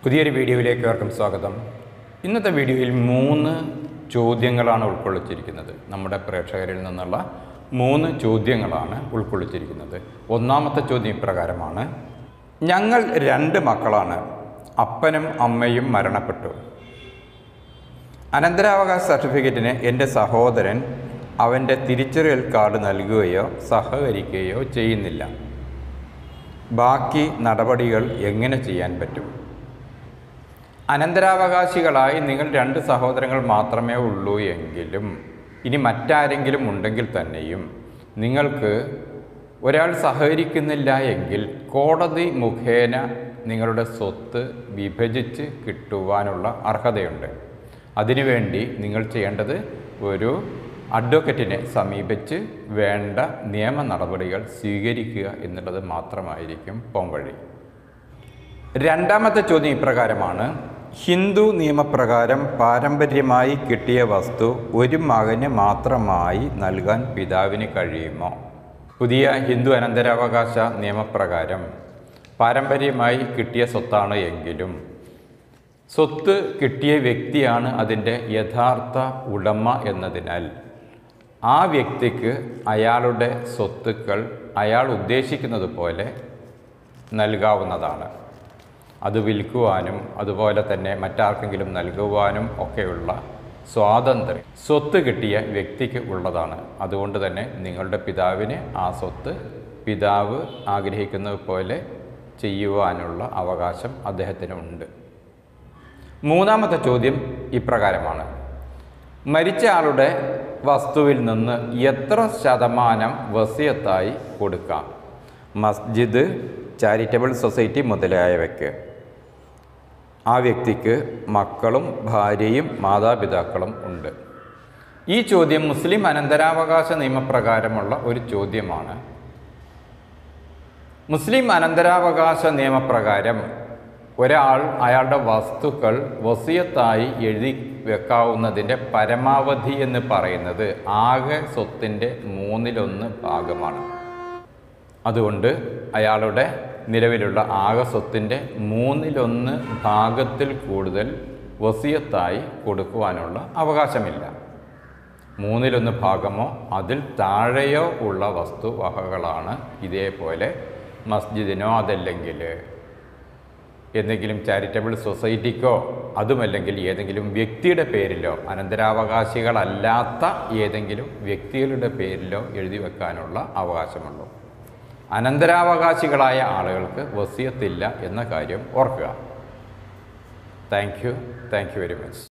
പുതിയൊരു വീഡിയോയിലേക്ക് ഏവർക്കും സ്വാഗതം ഇന്നത്തെ വീഡിയോയിൽ മൂന്ന് ചോദ്യങ്ങളാണ് ഉൾക്കൊള്ളിച്ചിരിക്കുന്നത് നമ്മുടെ പ്രേക്ഷകരിൽ നിന്നുള്ള മൂന്ന് ചോദ്യങ്ങളാണ് ഉൾക്കൊള്ളിച്ചിരിക്കുന്നത് ഒന്നാമത്തെ ചോദ്യം ഇപ്രകാരമാണ് ഞങ്ങൾ രണ്ട് മക്കളാണ് അപ്പനും അമ്മയും മരണപ്പെട്ടു അനന്തരാവകാശ സർട്ടിഫിക്കറ്റിന് എൻ്റെ സഹോദരൻ അവൻ്റെ തിരിച്ചറിയൽ കാർഡ് നൽകുകയോ സഹകരിക്കുകയോ ചെയ്യുന്നില്ല ബാക്കി നടപടികൾ എങ്ങനെ ചെയ്യാൻ പറ്റും അനന്തരാവകാശികളായി നിങ്ങൾ രണ്ട് സഹോദരങ്ങൾ മാത്രമേ ഉള്ളൂ എങ്കിലും ഇനി മറ്റാരെങ്കിലും ഉണ്ടെങ്കിൽ തന്നെയും നിങ്ങൾക്ക് ഒരാൾ സഹകരിക്കുന്നില്ല എങ്കിൽ കോടതി മുഖേന നിങ്ങളുടെ സ്വത്ത് വിഭജിച്ച് കിട്ടുവാനുള്ള അർഹതയുണ്ട് അതിനുവേണ്ടി നിങ്ങൾ ചെയ്യേണ്ടത് ഒരു അഡ്വക്കറ്റിനെ സമീപിച്ച് വേണ്ട നിയമ നടപടികൾ സ്വീകരിക്കുക എന്നുള്ളത് മാത്രമായിരിക്കും പോംവഴി രണ്ടാമത്തെ ചോദ്യം ഇപ്രകാരമാണ് ഹിന്ദു നിയമപ്രകാരം പാരമ്പര്യമായി കിട്ടിയ വസ്തു ഒരു മകന് മാത്രമായി നൽകാൻ പിതാവിന് കഴിയുമോ പുതിയ ഹിന്ദു അനന്തരാവകാശ നിയമപ്രകാരം പാരമ്പര്യമായി കിട്ടിയ സ്വത്താണ് എങ്കിലും സ്വത്ത് കിട്ടിയ വ്യക്തിയാണ് അതിൻ്റെ യഥാർത്ഥ ഉടമ എന്നതിനാൽ ആ വ്യക്തിക്ക് അയാളുടെ സ്വത്തുക്കൾ അയാൾ ഉദ്ദേശിക്കുന്നത് പോലെ നൽകാവുന്നതാണ് അത് വിൽക്കുവാനും അതുപോലെ തന്നെ മറ്റാർക്കെങ്കിലും നൽകുവാനും ഒക്കെയുള്ള സ്വാതന്ത്ര്യം സ്വത്ത് കിട്ടിയ വ്യക്തിക്ക് ഉള്ളതാണ് അതുകൊണ്ട് തന്നെ നിങ്ങളുടെ പിതാവിന് ആ സ്വത്ത് പിതാവ് ആഗ്രഹിക്കുന്നത് പോലെ ചെയ്യുവാനുള്ള അവകാശം അദ്ദേഹത്തിനുണ്ട് മൂന്നാമത്തെ ചോദ്യം ഇപ്രകാരമാണ് മരിച്ച ആളുടെ വസ്തുവിൽ നിന്ന് എത്ര ശതമാനം വസിയത്തായി കൊടുക്കാം മസ്ജിദ് ചാരിറ്റബിൾ സൊസൈറ്റി മുതലായവയ്ക്ക് ആ വ്യക്തിക്ക് മക്കളും ഭാര്യയും മാതാപിതാക്കളും ഉണ്ട് ഈ ചോദ്യം മുസ്ലിം അനന്തരാവകാശ നിയമപ്രകാരമുള്ള ഒരു ചോദ്യമാണ് മുസ്ലിം അനന്തരാവകാശ നിയമപ്രകാരം ഒരാൾ അയാളുടെ വസ്തുക്കൾ വസിയത്തായി എഴുതി വെക്കാവുന്നതിൻ്റെ പരമാവധി എന്ന് പറയുന്നത് ആകെ സ്വത്തിൻ്റെ മൂന്നിലൊന്ന് ഭാഗമാണ് അതുകൊണ്ട് അയാളുടെ നിലവിലുള്ള ആകെ സ്വത്തിൻ്റെ മൂന്നിലൊന്ന് ഭാഗത്തിൽ കൂടുതൽ വസിയത്തായി കൊടുക്കുവാനുള്ള അവകാശമില്ല മൂന്നിലൊന്ന് ഭാഗമോ അതിൽ താഴെയോ ഉള്ള വസ്തുവകകളാണ് ഇതേപോലെ മസ്ജിദിനോ അതല്ലെങ്കിൽ എന്തെങ്കിലും ചാരിറ്റബിൾ സൊസൈറ്റിക്കോ അതുമല്ലെങ്കിൽ ഏതെങ്കിലും വ്യക്തിയുടെ പേരിലോ അനന്തരാവകാശികളല്ലാത്ത ഏതെങ്കിലും വ്യക്തികളുടെ പേരിലോ എഴുതി വെക്കാനുള്ള അവകാശമുള്ളൂ അനന്തരാവകാശികളായ ആളുകൾക്ക് വസിയത്തില്ല എന്ന കാര്യം ഓർക്കുക thank you thank you very much